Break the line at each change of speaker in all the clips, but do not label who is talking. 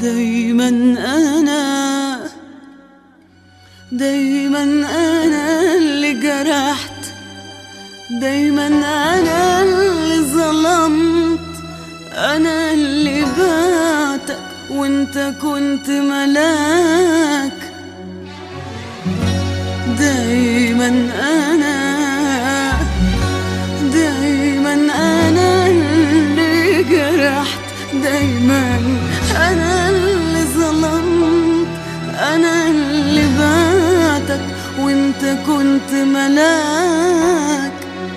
دايما أنا دايما أنا اللي جرحت دايما أنا اللي ظلمت أنا اللي بعتك وانت كنت ملاك دايما أنا دايما أنا اللي جرحت دايما أنا اللي ظلمت أنا اللي بعتك وانت كنت ملاك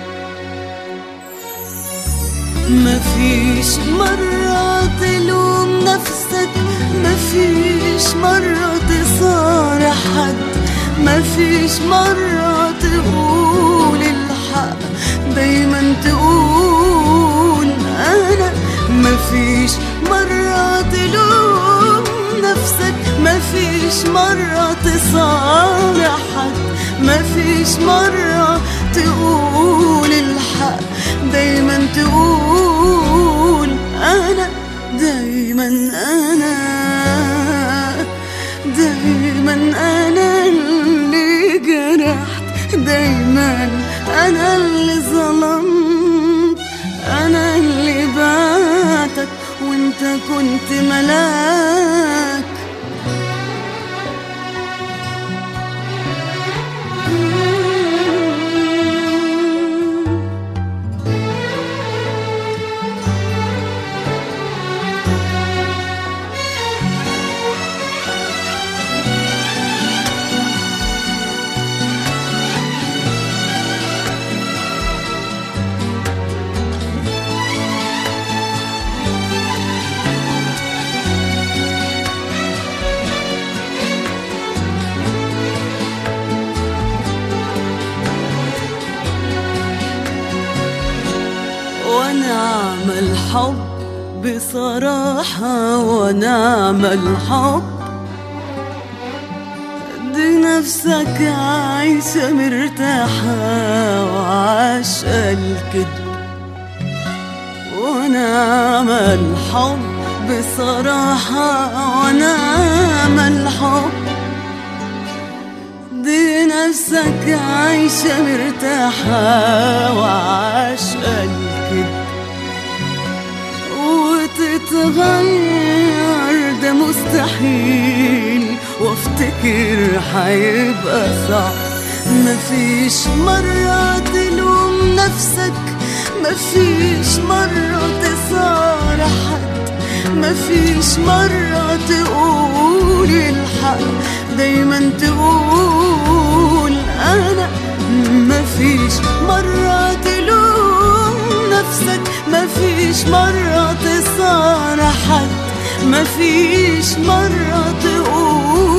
مفيش مرة تلوم نفسك مفيش مرة تصارح حد مفيش مرة تقول الحق دايما تقول أنا مفيش مرة تلوم نفسك مفيش مرة تصارح حد مفيش مرة تقول الحق دايما تقول أنا دايما أنا دايما أنا اللي جرحت دايما أنا اللي ظلمت أنا اللي بعتك وانت كنت ملاك ونعم الحب بصراحة ونعم الحب دي نفسك عايشة مرتاحة وعاش الكذب ونعم الحب بصراحة ونعم الحب دي نفسك عايشة مرتاحة وعاش الكذب وتتغير ده مستحيل وافتكر حيبقى صعب مفيش مرة تلوم نفسك مفيش مرة تصارح حد مفيش مرة تقول الحق دايما تقول أنا مفيش مرة تلوم نفسك مفيش مرة تصارح حد مفيش مرة تقول